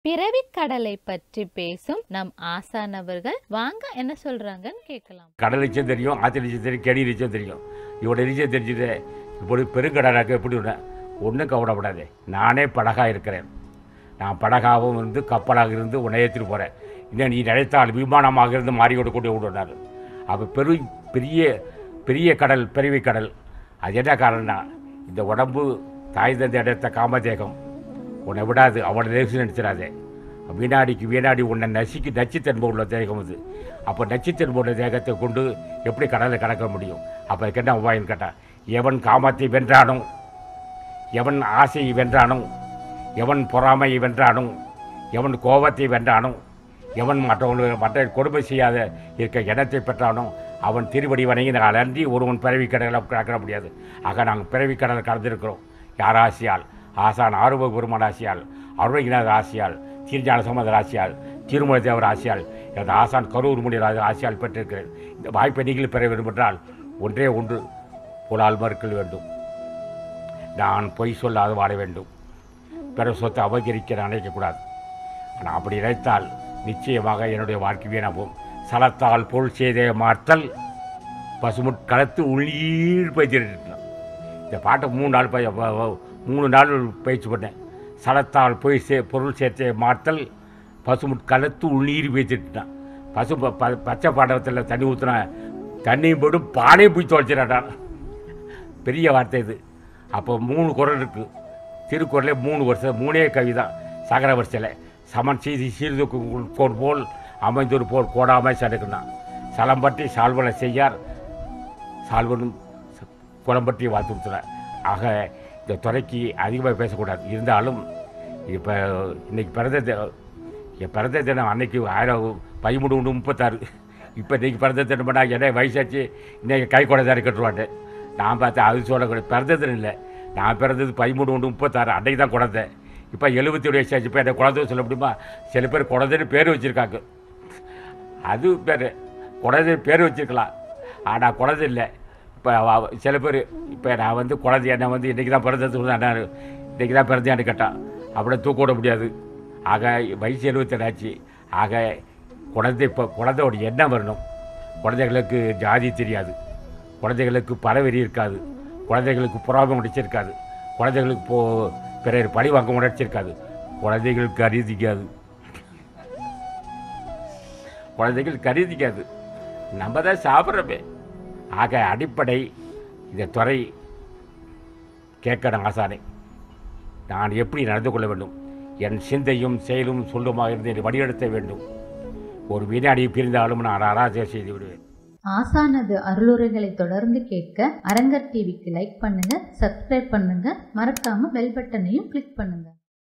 பிறவிக் கடலை பற்றி பேசும் நம் ஆசானவர்கள் வாங்க என்ன சொல்றாங்கன்னு கேட்கலாம் கடல் நிச்சயம் தெரியும் ஆற்று நிச்சயம் தெரியும் கெடி நிச்சயம் தெரியும் இவட நிச்சயம் தெரிஞ்சுட்டு இப்படி பெருங்கடலாக்க எப்படி விடேன் ஒன்றும் கவலைப்படாதே நானே படகா இருக்கிறேன் நான் படகாகவும் இருந்து கப்பலாக இருந்து உன்னை ஏற்றிட்டு போகிறேன் இன்னும் நீ நினைத்தால் விமானமாக இருந்து மாறிக்கொண்டு கொண்டு விடுனார் அப்போ பெரு பெரிய பெரிய கடல் பெருவி கடல் அது என்ன காரணம்னா இந்த உடம்பு தாய் தந்தை அடைத்த காமதேகம் உன்னை விடாது அவனை நேசி நினைச்சிடாதே வீணாடிக்கு வீணாடி உன்னை நசிக்கு நச்சுத்தன்மை உள்ள தேகம் இது அப்போ நச்சுத்தன்மை உள்ள தேகத்தை கொண்டு எப்படி கடலை கடக்க முடியும் அப்போ அதுக்கு என்ன உபாயம் கேட்டான் எவன் காமத்தை வென்றானோ எவன் ஆசையை வென்றானோ எவன் பொறாமையை வென்றானோ எவன் கோபத்தை வென்றானோ எவன் மற்றவங்களுக்கு மற்ற கொடுமை செய்யாத இருக்க எண்ணத்தை பெற்றானோ அவன் திருவடி வணங்கினால் அன்றி ஒருவன் பிறவி கடலை கடக்க முடியாது ஆக நாங்கள் பிறவி கடலை கடந்திருக்கிறோம் யார் ஆசையால் ஆசான் ஆர்வ பெருமான் ஆசையால் அருணகிநாத ஆசையால் தீர்ஞான சம்பந்தர் ஆசையால் திருமலை தேவர் ஆசையால் எனது ஆசான் கரூர் முனி ராஜா ஆசையால் பெற்றிருக்கிறேன் இந்த வாய்ப்பை நீங்கள் பெற வேண்டும் என்றால் ஒன்றே ஒன்று புலால் மறுக்கல் வேண்டும் நான் பொய் சொல்லாது வாழ வேண்டும் பிற சொத்தை அபகரிக்க நினைக்கக்கூடாது ஆனால் அப்படி நினைத்தால் நிச்சயமாக என்னுடைய வாழ்க்கை வீணாகும் சலத்தால் பொருள் செய்தே மாற்றல் பசுமுட் கலத்து உள்ளீர் பயிற்சிட்டான் இந்த பாட்டை மூணு நாள் பய ப- ப- மூணு நாள் பயிற்சி பண்ணேன் சலத்தால் பொய் சே பொருள் சேர்த்தே மாற்றல் பசுமுட் கலத்து உள்ளீர் பயிற்சிட்டான் பசு ப- ப- பச்சை பாண்டத்தில் தண்ணி ஊற்றினா தண்ணியும் போட்டு பானையும் போய் தொலைச்சிடாட்டான் பெரிய வார்த்தை இது அப்போ மூணு குரல் இருக்குது திருக்குறளே மூணு வருஷம் மூணே கவி தான் சகர வரிசையில் சமன் செய்தி சீர்தூக்கு கோர் போல் அமைந்தொரு போல் கோடாமல் சடுக்குனான் சலம்பட்டி சால்வனை செய்யார் சால்வனும் ச- குளம்பட்டி வாழ்த்து கொடுத்துறார் ஆக இந்த துறைக்கு அதிகமாக பேசக்கூடாது இருந்தாலும் இப்போ இன்னைக்கு பிறந்த தி- என் பிறந்த தினம் அன்னைக்கு ஆயிரம் பதிமூணு ஒன்று முப்பத்தாறு இப்போ இன்றைக்கி பிறந்த தினம் பண்ணால் என்ன வயசாச்சு இன்னைக்கு கை குழந்தை கட்டுருவாட்டு நான் பார்த்தேன் அது சொல்லக்கூடாது பிறந்த தினம் இல்லை நான் பிறந்தது பதிமூணு ஒன்று முப்பத்தாறு அன்னைக்கு தான் குழந்தை இப்போ எழுபத்தி ஏழு வயசாச்சு இப்போ என்ன குழந்தை சொல்ல முடியுமா சில பேர் குழந்தைன்னு பேர் வச்சுருக்காங்க அது பேர் குழந்தை பேர் வச்சுருக்கலாம் ஆனால் குழந்தை இல்லை இப்போ சில பேர் இப்போ நான் வந்து குழந்தை என்னை வந்து இன்றைக்கி தான் பிறந்தது நான் இன்றைக்கி தான் பிறந்தேன்னு கேட்டான் அப்படியே தூக்க விட முடியாது ஆக வயசு எழுபத்தேழு ஆச்சு ஆக குழந்தை இப்போ குழந்தையோட எண்ணம் வரணும் குழந்தைகளுக்கு ஜாதி தெரியாது குழந்தைகளுக்கு பறவெறி இருக்காது குழந்தைகளுக்கு புறாமை முடிச்சிருக்காது குழந்தைகளுக்கு போ பிறர் பழி வாங்க உணர்ச்சிருக்காது குழந்தைகளுக்கு அறிதிக்காது குழந்தைகள் கருதிக்காது நம்ம தான் சாப்பிட்றப்பே ஆக அடிப்படை இந்த துறை கேட்கணும் ஆசானே நான் எப்படி நடந்து கொள்ள வேண்டும் என் சிந்தையும் செயலும் சொல்லுமாக இருந்து என்னை வழிநடத்த வேண்டும் ஒரு வினாடி பிரிந்தாலும் நான் அராஜகம் செய்து விடுவேன் ஆசானது அருளுரைகளை தொடர்ந்து கேட்க அரங்கர் டிவிக்கு லைக் பண்ணுங்க சப்ஸ்கிரைப் பண்ணுங்க மறக்காம பெல் பட்டனையும் கிளிக் பண்ணுங்க